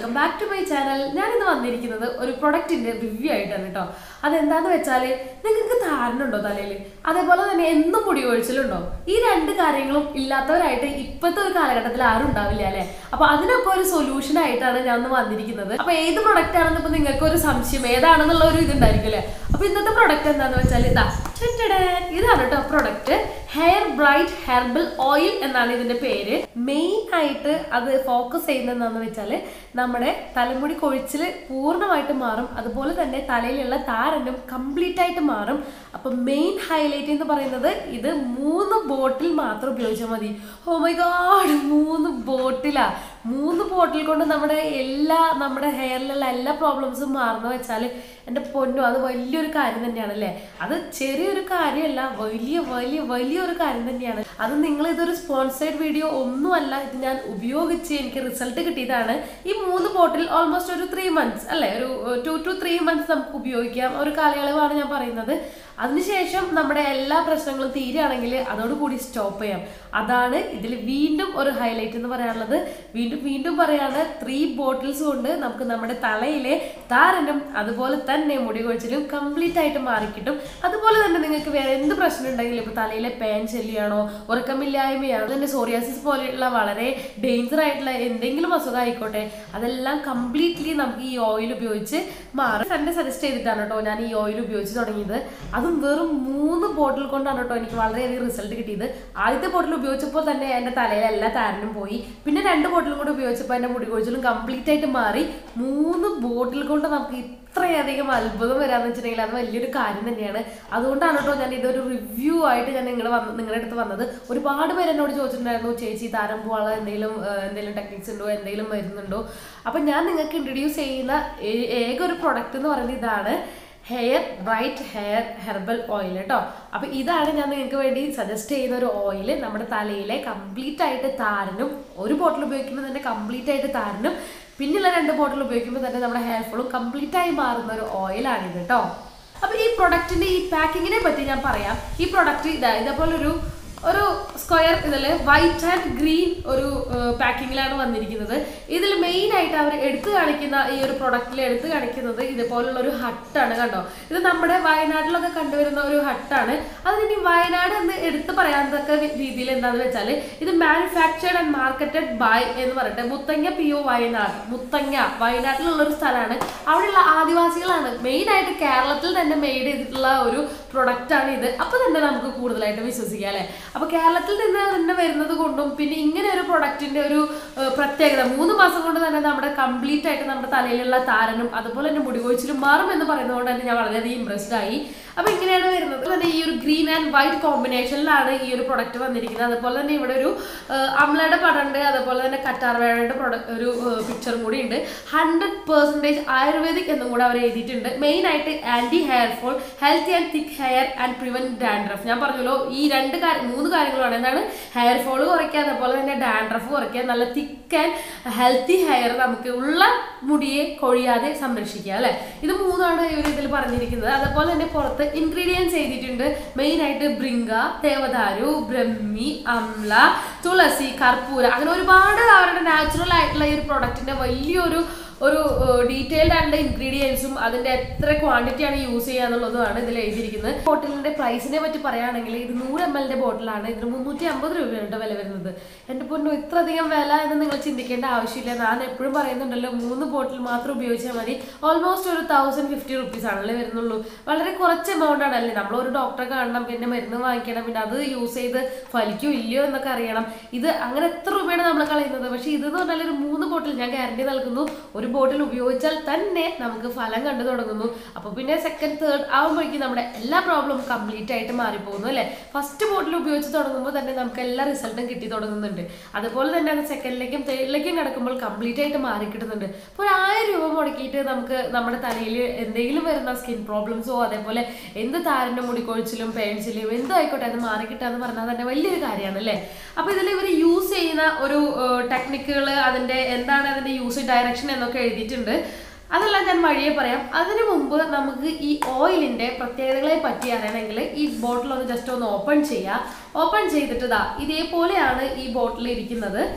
Welcome back to my channel ഞാനിന്ന് വന്നിരിക്കുന്നത് ഒരു പ്രൊഡക്റ്റിന്റെ റിവ്യൂ ആയിട്ടാണ് കേട്ടോ അതെന്താന്ന് വെച്ചാൽ നിങ്ങൾക്ക് ധാരണ തലയിൽ അതേപോലെ തന്നെ എന്നും മുടി കൊഴിച്ചിലുണ്ടോ ഈ രണ്ട് കാര്യങ്ങളും ഇല്ലാത്തവരായിട്ട് ഇപ്പോഴത്തെ ഒരു കാലഘട്ടത്തിൽ ആരും ഉണ്ടാവില്ല അല്ലെ അപ്പൊ അതിനൊക്കെ ഒരു സൊല്യൂഷൻ ആയിട്ടാണ് ഞാൻ ഇന്ന് വന്നിരിക്കുന്നത് അപ്പൊ ഏത് പ്രൊഡക്റ്റ് ആണെന്ന് ഇപ്പൊ നിങ്ങൾക്ക് ഒരു സംശയം ഏതാണെന്നുള്ള ഒരു ഇതുണ്ടായിരിക്കും അല്ലേ അപ്പൊ ഇന്നത്തെ പ്രൊഡക്റ്റ് എന്താന്ന് വെച്ചാൽ ഇതാ ടിൻടിടേ. ഇതാണ് കേട്ടോ product hair bright herbal oil എന്നാണ് ഇതിന്റെ പേര് മെയിൻ ആയിട്ട് അത് ഫോക്കസ് ചെയ്യുന്നത് എന്താണെന്ന് വെച്ചാൽ നമ്മുടെ തലമുടി കൊഴിച്ചിൽ പൂർണ്ണമായിട്ട് മാറും അതുപോലെ തന്നെ തലയിലുള്ള താരനും കംപ്ലീറ്റ് ആയിട്ട് മാറും അപ്പൊ മെയിൻ ഹൈലൈറ്റ് എന്ന് പറയുന്നത് ഇത് മൂന്ന് ബോട്ടിൽ മാത്രം ഉപയോഗിച്ചാൽ മതി ഓ മൈ ഗാഡ് മൂന്ന് ബോട്ടിലാ മൂന്ന് ബോട്ടിൽ കൊണ്ട് നമ്മുടെ എല്ലാ നമ്മുടെ ഹെയറിലുള്ള എല്ലാ പ്രോബ്ലംസും മാറുന്ന വെച്ചാൽ എൻ്റെ പൊന്നു അത് വലിയൊരു കാര്യം തന്നെയാണ് അല്ലേ അത് ചെറിയൊരു കാര്യമല്ല വലിയ വലിയ വലിയൊരു കാര്യം തന്നെയാണ് അത് നിങ്ങൾ ഇതൊരു സ്പോൺസേഡ് വീഡിയോ ഒന്നുമല്ല ഇത് ഞാൻ ഉപയോഗിച്ച് എനിക്ക് റിസൾട്ട് കിട്ടിയതാണ് ഈ മൂന്ന് ബോട്ടിൽ ഓൾമോസ്റ്റ് ഒരു ത്രീ മന്ത്സ് അല്ലേ ഒരു ടു ടു ത്രീ മന്ത്സ് നമുക്ക് ഉപയോഗിക്കാം ഒരു കാലയളവാണ് ഞാൻ പറയുന്നത് അതിനുശേഷം നമ്മുടെ എല്ലാ പ്രശ്നങ്ങളും തീരുകയാണെങ്കിൽ അതോടുകൂടി സ്റ്റോപ്പ് ചെയ്യാം അതാണ് ഇതിൽ വീണ്ടും ഒരു ഹൈലൈറ്റ് എന്ന് പറയാനുള്ളത് വീണ്ടും വീണ്ടും പറയാണ് ത്രീ ബോട്ടിൽസ് കൊണ്ട് നമുക്ക് നമ്മുടെ തലയിലെ താരനും അതുപോലെ തന്നെ മുടി കൊഴിച്ചിലും കംപ്ലീറ്റ് ആയിട്ട് മാറിക്കിട്ടും അതുപോലെ തന്നെ നിങ്ങൾക്ക് വേറെ എന്ത് പ്രശ്നം ഉണ്ടെങ്കിലും ഇപ്പോൾ തലയിലെ പേൻ ശല്യമാണോ ഉറക്കമില്ലായ്മയാണോ തന്നെ സോറിയാസിസ് പോലെയുള്ള വളരെ ഡേഞ്ചർ ആയിട്ടുള്ള എന്തെങ്കിലും അസുഖം ആയിക്കോട്ടെ അതെല്ലാം കംപ്ലീറ്റ്ലി നമുക്ക് ഈ ഓയിൽ ഉപയോഗിച്ച് മാറും തന്നെ സജസ്റ്റ് ചെയ്തിട്ടാണ് കേട്ടോ ഞാൻ ഈ ഓയിൽ ഉപയോഗിച്ച് തുടങ്ങിയത് അതും വെറും മൂന്ന് ബോട്ടിൽ കൊണ്ടാണ് കേട്ടോ എനിക്ക് വളരെയധികം റിസൾട്ട് കിട്ടിയത് ആദ്യത്തെ ബോട്ടിൽ ഉപയോഗിച്ചപ്പോൾ തന്നെ എൻ്റെ തലയിലെ എല്ലാ താരനും പോയി പിന്നെ രണ്ട് ബോട്ടിലും കൂടി ഉപയോഗിച്ചപ്പോൾ എൻ്റെ മുടി കൊഴിച്ചിലും കംപ്ലീറ്റ് ആയിട്ട് മാറി മൂന്ന് ബോട്ടിൽ കൊണ്ട് നമുക്ക് ഇത്രയധികം അത്ഭുതം വരാന്ന് വെച്ചിട്ടുണ്ടെങ്കിൽ അത് വലിയൊരു കാര്യം തന്നെയാണ് അതുകൊണ്ടാണ് കേട്ടോ ഞാൻ ഇതൊരു റിവ്യൂ ആയിട്ട് ഞാൻ നിങ്ങൾ വന്ന് നിങ്ങളുടെ അടുത്ത് വന്നത് ഒരുപാട് പേര് എന്നോട് ചോദിച്ചിട്ടുണ്ടായിരുന്നു ചേച്ചി താരം പോകാനുള്ള എന്തെങ്കിലും ഏഹ്, എന്തെങ്കിലും ടെക്നിക്സ് ഉണ്ടോ എന്തെങ്കിലും മരുന്നുണ്ടോ അപ്പം ഞാൻ നിങ്ങൾക്ക് ഇൻട്രൊഡ്യൂസ് ചെയ്യുന്ന ഏ- ഏക ഒരു പ്രൊഡക്റ്റ് എന്ന് പറയുന്നത് ഇതാണ് hair bright hair herbal oil കേട്ടോ അപ്പൊ ഇതാണ് ഞാൻ നിങ്ങൾക്ക് വേണ്ടി സജസ്റ്റ് ചെയ്യുന്ന ഒരു ഓയിൽ നമ്മുടെ തലയിലെ കംപ്ലീറ്റ് ആയിട്ട് താരനും ഒരു ബോട്ടിൽ ഉപയോഗിക്കുമ്പോൾ തന്നെ കംപ്ലീറ്റ് ആയിട്ട് താരനും പിന്നെയുള്ള രണ്ട് ബോട്ടിൽ ഉപയോഗിക്കുമ്പോൾ തന്നെ നമ്മുടെ ഹെയർ ഫോളും കംപ്ലീറ്റ് ആയി മാറുന്ന ഒരു ഓയിലാണിത് കേട്ടോ അപ്പൊ ഈ പ്രൊഡക്റ്റിന്റെ ഈ പാക്കിങ്ങിനെ പറ്റി ഞാൻ പറയാം ഈ പ്രൊഡക്റ്റ് ഇതാ ഇതേപോലെ ഒരു ഒരു സ്ക്വയർ ഇതിൽ വൈറ്റ് ആൻഡ് ഗ്രീൻ ഒരു പാക്കിങ്ങിലാണ് വന്നിരിക്കുന്നത് ഇതിൽ മെയിൻ ആയിട്ട് അവർ എടുത്തു കാണിക്കുന്ന ഈ ഒരു പ്രൊഡക്റ്റിൽ എടുത്തു കാണിക്കുന്നത് ഇതുപോലുള്ള ഒരു ഹട്ടാണ് കണ്ടോ ഇത് നമ്മുടെ വയനാട്ടിലൊക്കെ കണ്ടുവരുന്ന ഒരു ഹട്ടാണ് അതിനി വയനാട് എന്ന് എടുത്തു പറയാത്തക്ക രീതിയിൽ എന്താണെന്ന് വെച്ചാൽ ഇത് മാനുഫാക്ചേർഡ് ആൻഡ് മാർക്കറ്റഡ് ബൈ എന്ന് പറയട്ടെ മുത്തങ്ങ പി ഒ വയനാട് മുത്തങ്ങ വയനാട്ടിലുള്ള ഒരു സ്ഥലമാണ് അവിടെയുള്ള ആദിവാസികളാണ് മെയിൻ ആയിട്ട് കേരളത്തിൽ തന്നെ മെയ്ഡ് ചെയ്തിട്ടുള്ള ഒരു പ്രൊഡക്റ്റ് ആണ് ഇത് അപ്പൊ തന്നെ നമുക്ക് കൂടുതലായിട്ട് വിശ്വസിക്കാം അല്ലെ അപ്പൊ കേരളത്തിൽ നിന്ന് തന്നെ വരുന്നത് കൊണ്ടും പിന്നെ ഇങ്ങനെ ഒരു പ്രൊഡക്റ്റിന്റെ ഒരു ഏഹ്, പ്രത്യേകത മൂന്ന് മാസം കൊണ്ട് തന്നെ നമ്മുടെ കംപ്ലീറ്റ് ആയിട്ട് നമ്മുടെ തലയിലുള്ള താരനും അതുപോലെ തന്നെ മുടി കൊഴിച്ചിലും മാറും എന്ന് പറയുന്നത് കൊണ്ട് തന്നെ ഞാൻ വളരെയധികം ഇമ്പ്രസ്ഡ് ആയി അപ്പൊ ഇങ്ങനെയാണ് വരുന്നത് തന്നെ ഈ ഒരു ഗ്രീൻ ആൻഡ് വൈറ്റ് കോമ്പിനേഷനിലാണ് ഈ ഒരു പ്രൊഡക്റ്റ് വന്നിരിക്കുന്നത് അതുപോലെ തന്നെ ഇവിടെ ഒരു ഏഹ്, അമ്ലയുടെ പടം ഉണ്ട് അതുപോലെ തന്നെ കറ്റാർവേഴയുടെ പ്രൊഡക്റ്റ് ഒരു പിക്ചറും കൂടി ഉണ്ട് ഹൺഡ്രഡ് പെർസെൻറ്റേജ് ആയുർവേദിക് എന്നും കൂടെ അവർ എഴുതിയിട്ടുണ്ട് മെയിൻ ആയിട്ട് anti hair fall healthy and thick hair and prevent dandruff ഞാൻ പറഞ്ഞല്ലോ ഈ രണ്ട് കാര്യം മൂന്ന് കാര്യങ്ങളാണ് എന്താണ് ഹെയർ ഫോൾ കുറയ്ക്കുക അതുപോലെ തന്നെ ഡാൻഡ്രഫ് കുറയ്ക്കുക നല്ല തിക്ക് ആൻഡ് ഹെൽത്തി ഹെയർ നമുക്ക് ഉള്ള മുടിയെ കൊഴിയാതെ സംരക്ഷിക്കുക അല്ലെ ഇത് മൂന്നാണ് ഇവർ ഇതിൽ പറഞ്ഞിരിക്കുന്നത് അതുപോലെ തന്നെ പുറത്ത് ഇൻഗ്രീഡിയൻസ് എഴുതിയിട്ടുണ്ട് മെയിൻ ആയിട്ട് ബ്രിങ്ക ദേവദാരു ബ്രഹ്മി അമ്ല തുളസി കർപ്പൂര അങ്ങനെ ഒരുപാട് അവരുടെ നാച്ചുറൽ ആയിട്ടുള്ള ഈ ഒരു പ്രൊഡക്റ്റിന്റെ വലിയൊരു ഒരു ഡീറ്റെയിൽഡ് ആയിട്ടുള്ള ഇൻഗ്രീഡിയൻസും അതിന്റെ എത്ര ക്വാണ്ടിറ്റി ആണ് യൂസ് ചെയ്യുക എന്നുള്ളതുമാണ് ഇതിൽ എഴുതിയിരിക്കുന്നത് ബോട്ടിലിന്റെ പ്രൈസിനെ പറ്റി പറയുകയാണെങ്കിൽ ഇത് നൂറ് എം എല്ലിന്റെ ബോട്ടിലാണ് ഇതിന് മുന്നൂറ്റി അമ്പത് രൂപയാണ് കേട്ടോ വില വരുന്നത് എന്റെ പൊന്നു ഇത്ര അധികം വില എന്ന് നിങ്ങൾ ചിന്തിക്കേണ്ട ആവശ്യമില്ല ഞാൻ എപ്പോഴും പറയുന്നുണ്ടല്ലോ മൂന്ന് ബോട്ടിൽ മാത്രം ഉപയോഗിച്ചാൽ മതി ഓൾമോസ്റ്റ് ഒരു തൗസൻഡ് ഫിഫ്റ്റി റുപ്പീസ് ആണല്ലേ വരുന്നുള്ളൂ വളരെ കുറച്ച് എമൗണ്ട് ആണല്ലേ നമ്മൾ ഒരു ഡോക്ടറെ കാണണം പിന്നെ മരുന്ന് വാങ്ങിക്കണം പിന്നെ അത് യൂസ് ചെയ്ത് ഫലിക്കോ ഇല്ലയോ എന്നൊക്കെ അറിയണം ഇത് അങ്ങനെ എത്ര രൂപയാണ് നമ്മൾ കളയുന്നത് പക്ഷേ ഇതെന്ന് പറഞ്ഞാൽ ഒരു മൂന്ന് ബോട്ടിൽ ഞാൻ ഗ്യാരണ്ടി നൽകുന്നു ഒരു ബോട്ടിൽ ഉപയോഗിച്ചാൽ തന്നെ നമുക്ക് ഫലം കണ്ടു തുടങ്ങുന്നു അപ്പോൾ പിന്നെ സെക്കൻഡ് തേർഡ് ആകുമ്പോഴേക്കും നമ്മുടെ എല്ലാ പ്രോബ്ലം കംപ്ലീറ്റ് ആയിട്ട് മാറിപ്പോകുന്നു അല്ലേ ഫസ്റ്റ് ബോട്ടിൽ ഉപയോഗിച്ച് തുടങ്ങുമ്പോൾ തന്നെ നമുക്ക് എല്ലാ റിസൾട്ടും കിട്ടി തുടങ്ങുന്നുണ്ട് അതുപോലെ തന്നെ അത് സെക്കൻഡിലേക്കും തേർഡിലേക്കും കിടക്കുമ്പോൾ കംപ്ലീറ്റ് ആയിട്ട് മാറി കിട്ടുന്നുണ്ട് അപ്പോൾ ഒരു ആയിരം രൂപ മുടക്കിയിട്ട് നമുക്ക് നമ്മുടെ തലയിൽ എന്തെങ്കിലും വരുന്ന സ്കിൻ പ്രോബ്ലംസോ അതേപോലെ എന്ത് താരൻ്റെ മുടി കൊഴിച്ചിലും പേൻസിലും എന്തോ ആയിക്കോട്ടെ അത് മാറി കിട്ടാന്ന് പറഞ്ഞാൽ തന്നെ വലിയൊരു കാര്യമാണ് അല്ലേ അപ്പോൾ ഇതിൽ ഇവർ യൂസ് ചെയ്യുന്ന ഒരു ടെക്നിക്കുകൾ അതിൻ്റെ എന്താണ് അതിൻ്റെ യൂസ് ഡയറക്ഷൻ എന്നൊക്കെ എഴുതിയിട്ടുണ്ട് അതെല്ലാം ഞാൻ വഴിയെ പറയാം അതിനു മുമ്പ് നമുക്ക് ഈ ഓയിലിന്റെ പ്രത്യേകതകളെ പറ്റി അറിയണമെങ്കിൽ ഈ ബോട്ടിൽ ഒന്ന് ജസ്റ്റ് ഒന്ന് ഓപ്പൺ ചെയ്യുക ഓപ്പൺ ചെയ്തിട്ട് ഇതാ ഇതേപോലെയാണ് ഈ ബോട്ടിൽ ഇരിക്കുന്നത്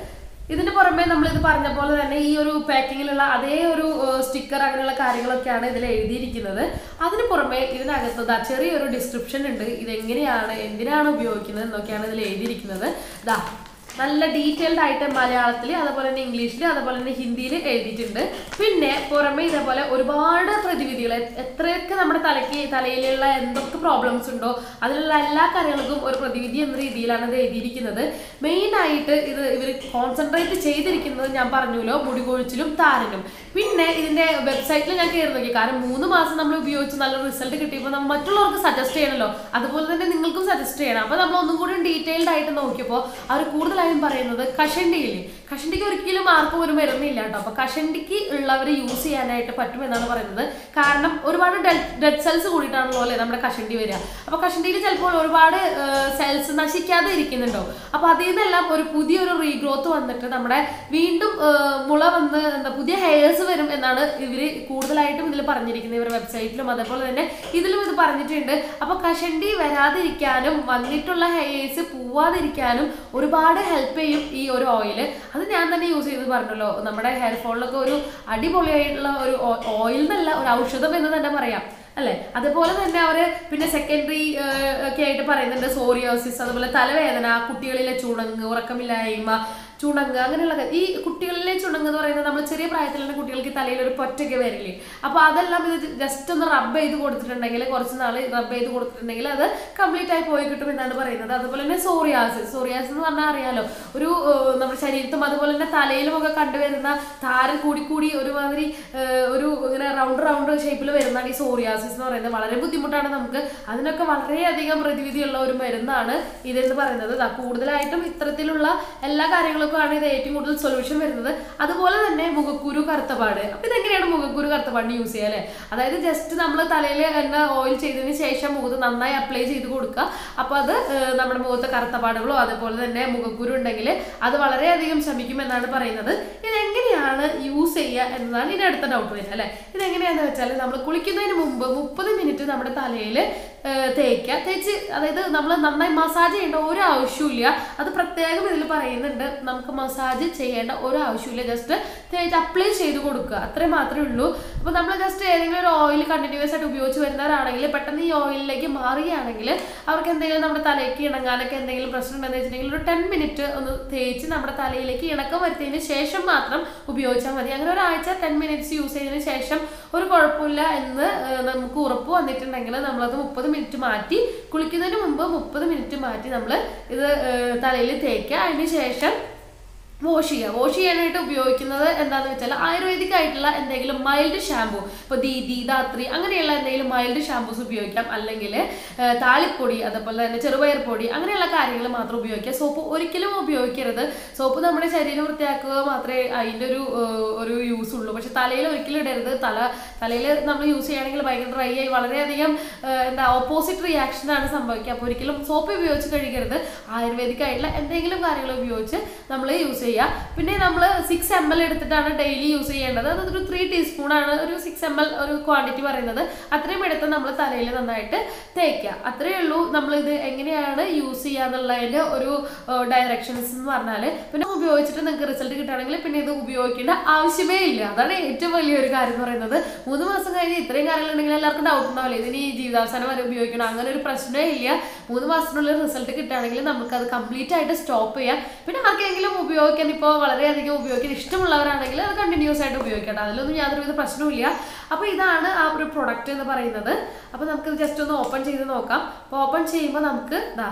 ഇതിന് പുറമെ നമ്മൾ ഇത് പറഞ്ഞ പോലെ തന്നെ ഈ ഒരു പാക്കിങ്ങിലുള്ള അതേ ഒരു സ്റ്റിക്കർ അങ്ങനെയുള്ള കാര്യങ്ങളൊക്കെയാണ് ഇതിൽ എഴുതിയിരിക്കുന്നത് അതിന് പുറമെ ഇതിനകത്ത് ദാ ചെറിയൊരു ഡിസ്ക്രിപ്ഷൻ ഉണ്ട് ഇതെങ്ങനെയാണ് എന്തിനാണ് ഉപയോഗിക്കുന്നത് എന്നൊക്കെയാണ് ഇതിൽ എഴുതിയിരിക്കുന്നത് ദാ നല്ല ഡീറ്റെയിൽഡ് ആയിട്ട് മലയാളത്തിൽ അതുപോലെ തന്നെ ഇംഗ്ലീഷിൽ അതുപോലെ തന്നെ ഹിന്ദിയിൽ എഴുതിയിട്ടുണ്ട് പിന്നെ പുറമെ ഇതേപോലെ ഒരുപാട് പ്രതിവിധികൾ എ- എത്രയൊക്കെ നമ്മുടെ തലയ്ക്ക് തലയിലുള്ള എന്തൊക്കെ പ്രോബ്ലംസ് ഉണ്ടോ അതിലുള്ള എല്ലാ കാര്യങ്ങൾക്കും ഒരു പ്രതിവിധി എന്ന രീതിയിലാണ് ഇത് എഴുതിയിരിക്കുന്നത് മെയിൻ ആയിട്ട് ഇത് ഇവർ കോൺസെൻട്രേറ്റ് ചെയ്തിരിക്കുന്നത് ഞാൻ പറഞ്ഞല്ലോ മുടി കൊഴിച്ചിലും താരനും പിന്നെ ഇതിന്റെ വെബ്സൈറ്റിൽ ഞാൻ കയറി നോക്കി കാരണം മൂന്ന് മാസം നമ്മൾ ഉപയോഗിച്ച് നല്ല റിസൾട്ട് കിട്ടിയപ്പോൾ നമ്മൾ മറ്റുള്ളവർക്ക് സജസ്റ്റ് ചെയ്യണമല്ലോ അതുപോലെ തന്നെ നിങ്ങൾക്കും സജസ്റ്റ് ചെയ്യണം അപ്പോൾ നമ്മൾ ഒന്നും കൂടി ഡീറ്റെയിൽഡ് ആയിട്ട് നോക്കിയപ്പോൾ അവർ കൂടുതലായും പറയുന്നത് കഷണ്ടിയില്ലേ കഷണ്ടിക്ക് ഒരിക്കലും ആർക്കും ഒരു മരുന്നില്ല കേട്ടോ അപ്പോൾ കഷണ്ടിക്ക് ഉള്ളവർ യൂസ് ചെയ്യാനായിട്ട് പറ്റുമെന്നാണ് പറയുന്നത് കാരണം ഒരുപാട് ഡെഡ് സെൽസ് കൂടിയിട്ടാണല്ലോ അല്ലേ നമ്മുടെ കഷണ്ടി വരിക അപ്പോൾ കഷണ്ടിയിൽ ചിലപ്പോൾ ഒരുപാട് സെൽസ് നശിക്കാതെ ഇരിക്കുന്നുണ്ടോ അപ്പോൾ അതിൽ നിന്നെല്ലാം ഒരു പുതിയൊരു റീഗ്രോത്ത് വന്നിട്ട് നമ്മുടെ വീണ്ടും ആ, മുള വന്ന് എന്താ പുതിയ ഹെയർസ് വരും എന്നാണ് ഇവര് കൂടുതലായിട്ടും ഇതിൽ പറഞ്ഞിരിക്കുന്നത് ഇവരുടെ വെബ്സൈറ്റിലും അതേപോലെ തന്നെ ഇതിലും ഇത് പറഞ്ഞിട്ടുണ്ട് അപ്പോൾ കഷണ്ടി വരാതിരിക്കാനും വന്നിട്ടുള്ള ഹെയർസ് പോവാതിരിക്കാനും ഒരുപാട് ഹെൽപ്പ് ചെയ്യും ഈ ഒരു ഓയില് അത് ഞാൻ തന്നെ യൂസ് ചെയ്ത് പറഞ്ഞല്ലോ നമ്മുടെ ഹെയർ ഫോളിലൊക്കെ ഒരു അടിപൊളിയായിട്ടുള്ള ഒരു ഓയിൽ എന്നല്ല ഒരു ഔഷധം എന്ന് തന്നെ പറയാം അല്ലെ അതുപോലെ തന്നെ അവര് പിന്നെ സെക്കൻഡറി ഒക്കെ ആയിട്ട് പറയുന്നുണ്ട് സോറിയോസിസ് അതുപോലെ തലവേദന കുട്ടികളിലെ ചുണങ്ങ് ഉറക്കമില്ലായ്മ ചുണങ്ങ് അങ്ങനെയുള്ള കാ- ഈ കുട്ടികളിലെ ചുണങ്ങ് എന്ന് പറയുന്നത് നമ്മൾ ചെറിയ പ്രായത്തിലുള്ള കുട്ടികൾക്ക് തലയിൽ ഒരു പൊറ്റൊക്കെ വരില്ലേ അപ്പോൾ അതെല്ലാം ഇത് ജസ്റ്റ് ഒന്ന് റബ്ബ് ചെയ്ത് കൊടുത്തിട്ടുണ്ടെങ്കിൽ കുറച്ച് നാൾ റബ്ബ് ചെയ്ത് കൊടുത്തിട്ടുണ്ടെങ്കിൽ അത് കംപ്ലീറ്റ് ആയി പോയി കിട്ടും എന്നാണ് പറയുന്നത് അതുപോലെ തന്നെ സോറിയാസിസ് സോറിയാസിസ് എന്ന് പറഞ്ഞാൽ അറിയാലോ ഒരു ഏഹ്, നമ്മുടെ ശരീരത്തും അതുപോലെ തന്നെ തലയിലും ഒക്കെ കണ്ടുവരുന്ന താരൻ കൂടി കൂടി ഒരുമാതിരി ഏഹ്, ഒരു ഇങ്ങനെ റൗണ്ട് റൗണ്ട് ഷേപ്പിൽ വരുന്നതാണ് ഈ സോറിയാസിസ് എന്ന് പറയുന്നത് വളരെ ബുദ്ധിമുട്ടാണ് നമുക്ക് അതിനൊക്കെ വളരെയധികം പ്രതിവിധിയുള്ള ഒരു മരുന്നാണ് ഇതെന്ന് പറയുന്നത് ദാ കൂടുതലായിട്ടും ഇത്തരത്തിലുള്ള എല്ലാ കാര്യങ്ങൾക്കുമാണ് ഇത് ഏറ്റവും കൂടുതൽ സൊല്യൂഷൻ വരുന്നത് അതുപോലെ തന്നെ മുഖക്കുരു കറുത്തപാട് അപ്പൊ ഇതെങ്ങനെയാണ് മുഖക്കുരു കറുത്തപാടിന് യൂസ് ചെയ്യുക അല്ലേ അതായത് ജസ്റ്റ് നമ്മൾ തലയിൽ എണ്ണ ഓയിൽ ചെയ്തതിന് ശേഷം മുഖത്ത് നന്നായി അപ്ലൈ ചെയ്ത് കൊടുക്കുക അപ്പൊ അത് ഏഹ്, നമ്മുടെ മുഖത്തെ കറുത്തപാടുകളോ അതുപോലെ തന്നെ മുഖക്കുരു ഉണ്ടെങ്കിൽ അത് വളരെയധികം ശമിക്കും എന്നാണ് പറയുന്നത് ഇതെങ്ങനെയാണ് യൂസ് ചെയ്യുക എന്നതാണ് ഇനി അടുത്ത ഡൗട്ട് വരുന്നത് അല്ലേ ഇതെങ്ങനെയാന്ന് വെച്ചാൽ നമ്മൾ കുളിക്കുന്നതിന് മുമ്പ് മുപ്പത് മിനിറ്റ് നമ്മുടെ തലയിൽ തേക്കുക തേച്ച് അതായത് നമ്മൾ നന്നായി മസാജ് ചെയ്യേണ്ട ഒരു ആവശ്യമില്ല അത് പ്രത്യേകം ഇതിൽ പറയുന്നുണ്ട് നമുക്ക് മസാജ് ചെയ്യേണ്ട ഒരു ആവശ്യമില്ല ജസ്റ്റ് തേച്ച് അപ്ലൈ ചെയ്ത് കൊടുക്കുക അത്രേ മാത്രമേ ഉള്ളൂ അപ്പോൾ നമ്മൾ ജസ്റ്റ് ഏതെങ്കിലും ഒരു ഓയിൽ കണ്ടിന്യൂസ് ആയിട്ട് ഉപയോഗിച്ച് വരുന്നവരാണെങ്കിൽ പെട്ടെന്ന് ഈ ഓയിലിലേക്ക് മാറുകയാണെങ്കിൽ അവർക്ക് എന്തെങ്കിലും നമ്മുടെ തലയ്ക്ക് ഇണങ്ങാനൊക്കെ എന്തെങ്കിലും പ്രശ്നം ഉണ്ടെന്ന് വെച്ചിട്ടുണ്ടെങ്കിൽ ഒരു ടെൻ മിനിറ്റ് ഒന്ന് തേച്ച് നമ്മുടെ തലയിലേക്ക് ഇണക്കം വരുത്തിയതിന് ശേഷം മാത്രം ഉപയോഗിച്ചാൽ മതി അങ്ങനെ ഒരാഴ്ച ടെൻ മിനിറ്റ്സ് യൂസ് ചെയ്തതിന് ശേഷം ഒരു കുഴപ്പമില്ല എന്ന് ഏഹ്, നമുക്ക് ഉറപ്പ് വന്നിട്ടുണ്ടെങ്കിൽ നമ്മളത് മുപ്പത് മിനിറ്റ് മാറ്റി കുളിക്കുന്നതിന് മുമ്പ് മുപ്പത് മിനിറ്റ് മാറ്റി നമ്മൾ ഇത് തലയിൽ തേക്കുക അതിന് ശേഷം വാഷ് ചെയ്യുക വാഷ് ചെയ്യാനായിട്ട് ഉപയോഗിക്കുന്നത് എന്താണെന്ന് വെച്ചാൽ ആയുർവേദിക് ആയിട്ടുള്ള എന്തെങ്കിലും മൈൽഡ് ഷാമ്പു ഇപ്പോൾ ദീദി ധാത്രി അങ്ങനെയുള്ള എന്തെങ്കിലും മൈൽഡ് ഷാമ്പൂസ് ഉപയോഗിക്കാം അല്ലെങ്കിൽ താളിപ്പൊടി അതുപോലെ തന്നെ ചെറുപയർ പൊടി അങ്ങനെയുള്ള കാര്യങ്ങൾ മാത്രം ഉപയോഗിക്കുക സോപ്പ് ഒരിക്കലും ഉപയോഗിക്കരുത് സോപ്പ് നമ്മുടെ ശരീരം വൃത്തിയാക്കുക മാത്രമേ അതിൻ്റെ ഒരു ഏഹ്, ഒരു യൂസ് ഉള്ളൂ പക്ഷെ തലയിൽ ഒരിക്കലും ഇടരുത് തല തലയിൽ നമ്മൾ യൂസ് ചെയ്യുകയാണെങ്കിൽ ഭയങ്കര ഡ്രൈ ആയി വളരെയധികം ഏഹ്, എന്താ ഓപ്പോസിറ്റ് റിയാക്ഷൻ ആണ് സംഭവിക്കുക അപ്പോൾ ഒരിക്കലും സോപ്പ് ഉപയോഗിച്ച് കഴുകരുത് ആയുർവേദിക് ആയിട്ടുള്ള എന്തെങ്കിലും കാര്യങ്ങൾ ഉപയോഗിച്ച് നമ്മൾ യൂസ് ചെയ്യുക പിന്നെ നമ്മൾ സിക്സ് എം എൽ എടുത്തിട്ടാണ് ഡെയിലി യൂസ് ചെയ്യേണ്ടത് അതൊരു ത്രീ ടീസ്പൂൺ ആണ് ഒരു സിക്സ് എം എൽ ഒരു ക്വാണ്ടിറ്റി പറയുന്നത് അത്രയും എടുത്ത് നമ്മൾ തലയിൽ നന്നായിട്ട് തേക്കുക അത്രയേ ഉള്ളൂ നമ്മൾ ഇത് എങ്ങനെയാണ് യൂസ് ചെയ്യുക എന്നുള്ളതിൻ്റെ ഒരു ഡയറക്ഷൻസ് എന്ന് പറഞ്ഞാൽ പിന്നെ ഉപയോഗിച്ചിട്ട് നിങ്ങൾക്ക് റിസൾട്ട് കിട്ടുകയാണെങ്കിൽ പിന്നെ ഇത് ഉപയോഗിക്കേണ്ട ആവശ്യമേ ഇല്ല അതാണ് ഏറ്റവും വലിയൊരു കാര്യം എന്ന് പറയുന്നത് മൂന്ന് മാസം കഴിഞ്ഞ് ഇത്രയും കാര്യങ്ങളുണ്ടെങ്കിൽ എല്ലാവർക്കും ഡൗട്ട് ഉണ്ടാവില്ല ഇതിന് ഈ ജീവിതാവസാനം വരെ ഉപയോഗിക്കണം അങ്ങനെ ഒരു പ്രശ്നമേ ഇല്ല മൂന്ന് മാസത്തിനുള്ളിൽ റിസൾട്ട് കിട്ടുകയാണെങ്കിൽ നമുക്കത് കംപ്ലീറ്റ് ആയിട്ട് സ്റ്റോപ്പ് ചെയ്യാം പിന്നെ ആർക്കെങ്കിലും ഉപയോഗിക്കാൻ ഇപ്പോൾ വളരെയധികം ഉപയോഗിക്കാൻ ഇഷ്ടമുള്ളവരാണെങ്കിൽ അത് കണ്ടിന്യൂസ് ആയിട്ട് ഉപയോഗിക്കട്ടെ അതിലൊന്നും യാതൊരുവിധ പ്രശ്നവുമില്ല അപ്പോൾ ഇതാണ് ആ ഒരു പ്രൊഡക്റ്റ് എന്ന് പറയുന്നത് അപ്പോൾ നമുക്ക് ജസ്റ്റ് ഒന്ന് ഓപ്പൺ ചെയ്ത് നോക്കാം അപ്പോൾ ഓപ്പൺ ചെയ്യുമ്പോൾ നമുക്ക് ദാ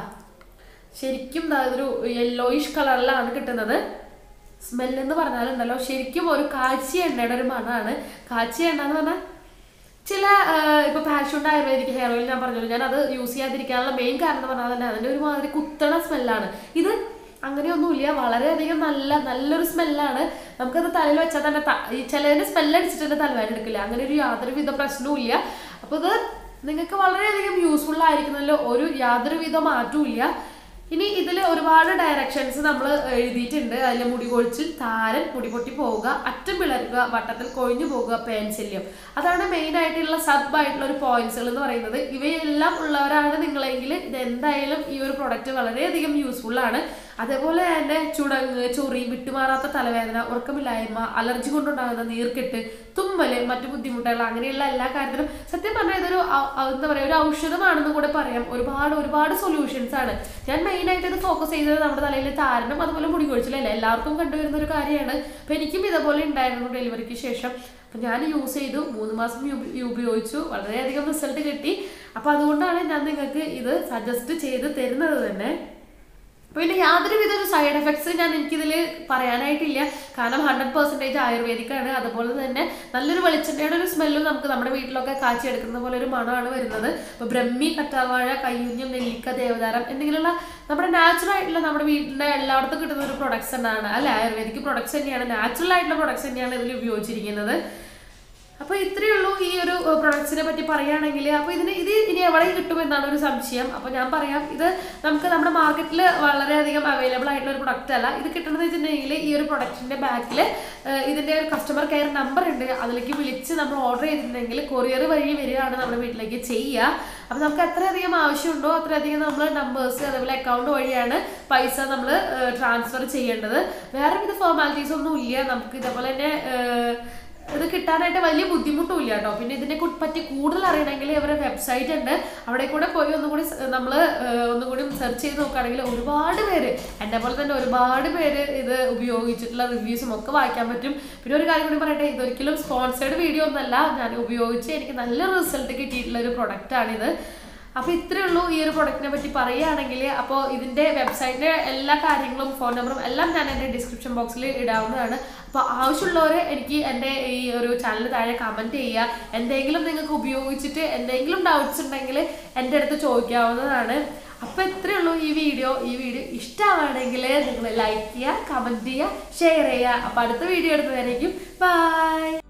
ശരിക്കും ദാ ഇതൊരു യെല്ലോയിഷ് കളറിലാണ് കിട്ടുന്നത് സ്മെല്ല് എന്ന് പറഞ്ഞാലുണ്ടല്ലോ ശരിക്കും ഒരു കാച്ചിയ എണ്ണയുടെ ഒരു മണമാണ് കാച്ചിയ എണ്ണ എന്ന് പറഞ്ഞാൽ ചില ആ, ഇപ്പൊ പാഷുണ്ട് ആയുർവേദിക് ഹെയർ ഓയിൽ ഞാൻ പറഞ്ഞല്ലോ ഞാൻ അത് യൂസ് ചെയ്യാതിരിക്കാനുള്ള മെയിൻ കാരണം എന്ന് പറഞ്ഞാൽ തന്നെ അതിന്റെ ഒരു മാതിരി കുത്തണ സ്മെല്ലാണ് ഇത് അങ്ങനെയൊന്നുമില്ല വളരെയധികം നല്ല നല്ലൊരു സ്മെല്ലാണ് നമുക്കത് തലയിൽ വെച്ചാൽ തന്നെ ത- ഈ ചിലതിന്റെ സ്മെല്ല് അടിച്ചിട്ട് തന്നെ തലവേദന എടുക്കില്ല അങ്ങനെ ഒരു യാതൊരു വിധ പ്രശ്നവും ഇല്ല അപ്പൊ ഇത് നിങ്ങൾക്ക് വളരെയധികം യൂസ്ഫുൾ ആയിരിക്കുന്നതിൽ ഒരു യാതൊരു വിധ മാറ്റവും ഇല്ല ഇനി ഇതിൽ ഒരുപാട് ഡയറക്ഷൻസ് നമ്മൾ എഴുതിയിട്ടുണ്ട് അതിൽ മുടി കൊഴിച്ചിൽ താരൻ മുടി പൊട്ടി പോവുക അറ്റം പിളരുക വട്ടത്തിൽ കൊഴിഞ്ഞു പോകുക പേൻശല്യം അതാണ് മെയിൻ ആയിട്ടുള്ള സബ് ആയിട്ടുള്ള ഒരു പോയിന്റ്സുകൾ എന്ന് പറയുന്നത് ഇവയെല്ലാം ഉള്ളവരാണ് നിങ്ങളെങ്കിൽ ഇത് എന്തായാലും ഈ ഒരു പ്രൊഡക്റ്റ് വളരെയധികം യൂസ്ഫുൾ ആണ് അതേപോലെ തന്നെ ചുടങ്ങ് ചൊറി വിട്ടുമാറാത്ത തലവേദന ഉറക്കമില്ലായ്മ അലർജി കൊണ്ടുണ്ടാകുന്ന നീർക്കെട്ട് തുമ്മല് മറ്റു ബുദ്ധിമുട്ടുകൾ അങ്ങനെയുള്ള എല്ലാ കാര്യത്തിലും സത്യം പറഞ്ഞാൽ ഇതൊരു ഔ- ഔ- എന്താ പറയുക ഒരു ഔഷധമാണെന്ന് കൂടെ പറയാം ഒരുപാട് ഒരുപാട് സൊല്യൂഷൻസ് ആണ് ഞാൻ മെയിൻ ആയിട്ട് ഇത് ഫോക്കസ് ചെയ്തത് നമ്മുടെ തലയിൽ താരനും അതുപോലെ മുടി കൊഴിച്ചിലല്ല എല്ലാവർക്കും കണ്ടുവരുന്ന ഒരു കാര്യമാണ് അപ്പൊ എനിക്കും ഇതേപോലെ ഉണ്ടായിരുന്നു ഡെലിവറിക്ക് ശേഷം അപ്പൊ ഞാൻ യൂസ് ചെയ്തു മൂന്ന് മാസം യു- യു- ഉപയോഗിച്ചു വളരെയധികം റിസൾട്ട് കിട്ടി അപ്പൊ അതുകൊണ്ടാണ് ഞാൻ നിങ്ങൾക്ക് ഇത് സജസ്റ്റ് ചെയ്ത് തരുന്നത് തന്നെ പിന്നെ യാതൊരു വിധ ഒരു സൈഡ് എഫക്ട്സ് ഞാൻ എനിക്കിതിൽ പറയാനായിട്ടില്ല കാരണം ഹൺഡ്രഡ് പെർസെൻറ്റേജ് ആയുർവേദിക്കാണ് അതുപോലെ തന്നെ നല്ലൊരു വെളിച്ചെണ്ണയുടെ ഒരു സ്മെല്ലും നമുക്ക് നമ്മുടെ വീട്ടിലൊക്കെ കാച്ചിയെടുക്കുന്ന പോലെ ഒരു മണമാണ് വരുന്നത് ഇപ്പോൾ ബ്രഹ്മി കറ്റാർവാഴ കയ്യൂഞ്ഞം നെല്ലിക്ക ദേവതാരം എന്തെങ്കിലുമുള്ള നമ്മുടെ നാച്ചുറൽ ആയിട്ടുള്ള നമ്മുടെ വീട്ടിലെ എല്ലായിടത്തും കിട്ടുന്ന ഒരു പ്രൊഡക്ട്സ് തന്നെയാണ് അല്ലെ ആയുർവേദിക് പ്രൊഡക്ട്സ് തന്നെയാണ് നാച്ചുറൽ ആയിട്ടുള്ള പ്രൊഡക്ട്സ് തന്നെയാണ് ഇതിൽ ഉപയോഗിച്ചിരിക്കുന്നത് അപ്പോൾ ഇത്രയേ ഉള്ളൂ ഈ ഒരു പ്രൊഡക്ട്സിനെ പറ്റി പറയുകയാണെങ്കിൽ അപ്പോൾ ഇതിന് ഇത് ഇനി എവിടെ കിട്ടുമെന്നാണ് ഒരു സംശയം അപ്പോൾ ഞാൻ പറയാം ഇത് നമുക്ക് നമ്മുടെ മാർക്കറ്റിൽ വളരെയധികം അവൈലബിൾ ആയിട്ടുള്ള ഒരു പ്രൊഡക്റ്റ് അല്ല ഇത് കിട്ടണമെന്ന് വെച്ചിട്ടുണ്ടെങ്കിൽ ഈ ഒരു പ്രൊഡക്റ്റിന്റെ ബാക്കിൽ ഇതിന്റെ ഒരു കസ്റ്റമർ കെയർ നമ്പർ ഉണ്ട് അതിലേക്ക് വിളിച്ച് നമ്മൾ ഓർഡർ ചെയ്തിട്ടുണ്ടെങ്കിൽ കൊറിയർ വഴി വരികയാണ് നമ്മുടെ വീട്ടിലേക്ക് ചെയ്യുക അപ്പോൾ നമുക്ക് എത്രയധികം ആവശ്യമുണ്ടോ അത്രയധികം നമ്മൾ നമ്പേഴ്സ് അതേപോലെ അക്കൗണ്ട് വഴിയാണ് പൈസ നമ്മൾ ട്രാൻസ്ഫർ ചെയ്യേണ്ടത് വേറെ വിധ ഫോർമാലിറ്റീസ് ഒന്നും ഇല്ല നമുക്ക് ഇതേപോലെ തന്നെ ഏഹ്, ഇത് കിട്ടാനായിട്ട് വലിയ ബുദ്ധിമുട്ടും ഇല്ല കേട്ടോ പിന്നെ ഇതിനെ കു- പറ്റി കൂടുതൽ അറിയണമെങ്കിൽ ഇവരുടെ വെബ്സൈറ്റ് ഉണ്ട് അവിടെ കൂടെ പോയി ഒന്നും കൂടി നമ്മൾ ഒന്നും കൂടി സെർച്ച് ചെയ്ത് നോക്കുകയാണെങ്കിൽ ഒരുപാട് പേര് എന്നെ പോലെ തന്നെ ഒരുപാട് പേര് ഇത് ഉപയോഗിച്ചിട്ടുള്ള റിവ്യൂസും ഒക്കെ വായിക്കാൻ പറ്റും പിന്നെ ഒരു കാര്യം കൂടി പറയട്ടെ ഇതൊരിക്കലും സ്പോൺസേഡ് വീഡിയോ ഒന്നല്ല ഞാൻ ഉപയോഗിച്ച് എനിക്ക് നല്ല റിസൾട്ട് കിട്ടിയിട്ടുള്ള ഒരു പ്രൊഡക്റ്റാണിത് അപ്പോൾ ഇത്രയേ ഉള്ളൂ ഈ ഒരു പ്രൊഡക്റ്റിനെ പറ്റി പറയുകയാണെങ്കിൽ അപ്പോൾ ഇതിൻ്റെ വെബ്സൈറ്റിൻ്റെ എല്ലാ കാര്യങ്ങളും ഫോൺ നമ്പറും എല്ലാം ഞാൻ എൻ്റെ ഡിസ്ക്രിപ്ഷൻ ബോക്സിൽ ഇടാവുന്നതാണ് അപ്പോൾ ആവശ്യമുള്ളവർ എനിക്ക് എൻ്റെ ഈ ഒരു ചാനൽ താഴെ കമൻറ്റ് ചെയ്യുക എന്തെങ്കിലും നിങ്ങൾക്ക് ഉപയോഗിച്ചിട്ട് എന്തെങ്കിലും ഡൗട്ട്സ് ഉണ്ടെങ്കിൽ എൻ്റെ അടുത്ത് ചോദിക്കാവുന്നതാണ് അപ്പോൾ ഇത്രയേ ഉള്ളൂ ഈ വീഡിയോ ഈ വീഡിയോ ഇഷ്ടമാണെങ്കിൽ നിങ്ങൾ ലൈക്ക് ചെയ്യുക കമൻറ്റ് ചെയ്യുക ഷെയർ ചെയ്യുക അപ്പോൾ അടുത്ത വീഡിയോ എടുത്തതായിരിക്കും ബൈ